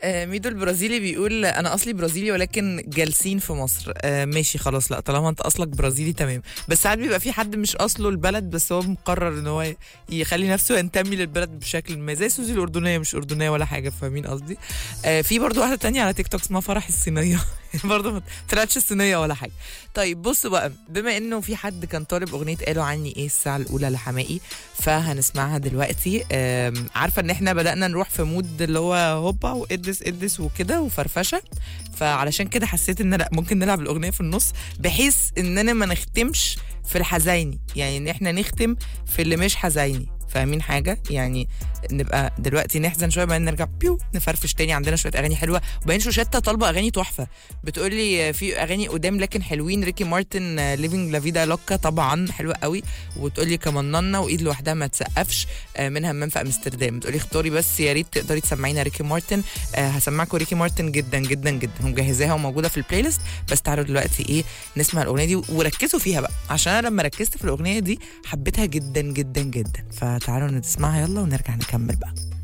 آه، ميدو البرازيلي بيقول انا اصلي برازيلي ولكن جالسين في مصر آه، ماشي خلاص لا طالما انت اصلك برازيلي تمام بس ساعات بيبقى في حد مش اصله البلد بس هو مقرر ان هو يخلي نفسه ينتمي للبلد بشكل ما زي سوزي الاردنيه مش اردنيه ولا حاجه فاهمين قصدي آه، في برضو واحده تانية على تيك توك اسمها فرح الصينيه برضو ما طلعتش الصينيه ولا حاجه طيب بص بقى بما انه في حد كان طالب اغنيه قالوا عني ايه الساعه الاولى لحمائي فهنسمعها دلوقتي آم، عارفه ان احنا بدانا نروح في مود اللي هو هوبا وادس ادس وكده وفرفشه فعلشان كده حسيت ان لا ممكن نلعب الاغنيه في النص بحيث اننا ما نختمش في الحزيني يعني ان احنا نختم في اللي مش حزيني فاهمين حاجه يعني نبقى دلوقتي نحزن شويه بعدين نرجع بيو نفرفش تاني عندنا شويه اغاني حلوه وبعدين شوشتة طالبه اغاني تحفه بتقول لي في اغاني قدام لكن حلوين ريكي مارتن ليفينج لا فيدا لوكا طبعا حلوه قوي وتقول لي كمان نانا وايد لوحدها ما تسقفش آه، من همام في امستردام بتقولي اختاري بس يا ريت تقدري تسمعينا ريكي مارتن آه، هسمعكم ريكي مارتن جدا جدا جدا ومجهزاها وموجوده في البلاي ليست بس تعالوا دلوقتي ايه نسمع الاغنيه دي وركزوا فيها بقى عشان انا لما ركزت في الاغنيه دي حبيتها جدا جدا جدا فتعالوا نسمعها يلا ونرجع نكمل بقى